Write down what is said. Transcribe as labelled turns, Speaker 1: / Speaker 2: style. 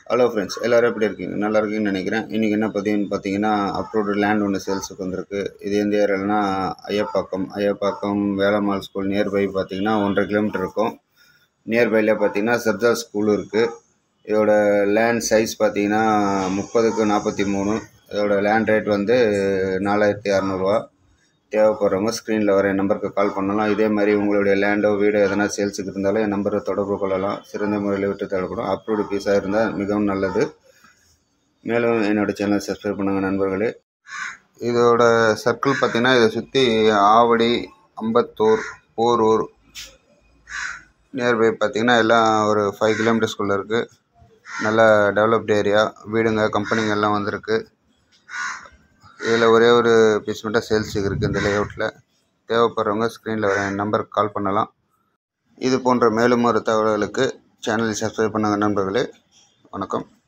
Speaker 1: hello friends எல்லோரும் எப்படி இருக்கீங்க நல்லா இருக்கீங்கன்னு நினைக்கிறேன் இன்றைக்கி என்ன பதிவுன்னு பார்த்தீங்கன்னா அப்ரூவ்டு லேண்ட் ஒன்று சேல்ஸுக்கு வந்திருக்கு இது எந்த ஏரியாலனா ஐயப்பாக்கம் ஐயப்பாக்கம் வேலம்மாள் ஸ்கூல் நியர்பை பார்த்தீங்கன்னா ஒன்றரை கிலோமீட்டர் இருக்கும் நியர்பையில் பார்த்தீங்கன்னா சப்ஜா ஸ்கூலும் இருக்குது இதோட லேண்ட் சைஸ் பார்த்தீங்கன்னா முப்பதுக்கு நாற்பத்தி மூணு இதோட லேண்ட் ரேட் வந்து நாலாயிரத்தி அறநூறுவா தேவைப்படுறவங்க ஸ்க்ரீனில் வர என் நம்பருக்கு கால் பண்ணலாம் இதே மாதிரி உங்களுடைய லேண்டோ வீடோ எதனா சேல்ஸுக்கு இருந்தாலும் என் நம்பரை தொடர்பு கொள்ளலாம் சிறந்த முறையில் விட்டு தரப்படும் அப்ரூவ்டு பீஸாக இருந்தால் மிகவும் நல்லது மேலும் என்னோடய சேனல் சப்ஸ்கிரைப் பண்ணுங்கள் நண்பர்களே இதோட சர்க்கிள் பார்த்திங்கன்னா இதை சுற்றி ஆவடி அம்பத்தூர் போரூர் நியர்பை பார்த்திங்கன்னா எல்லாம் ஒரு ஃபைவ் கிலோமீட்டர்ஸ்குள்ளே இருக்குது நல்ல டெவலப்டு ஏரியா வீடுங்க கம்பெனிங்க எல்லாம் வந்திருக்கு இதில் ஒரே ஒரு பீஸ் மட்டும் சேல்ஸுக்கு இருக்குது இந்த லேஅவுட்டில் தேவைப்படுறவங்க ஸ்க்ரீனில் வர என் நம்பருக்கு கால் பண்ணலாம் இது போன்ற மேலும் ஒரு தகவல்களுக்கு சேனலை சப்ஸ்கிரைப் பண்ணுங்கள் நண்பர்களே வணக்கம்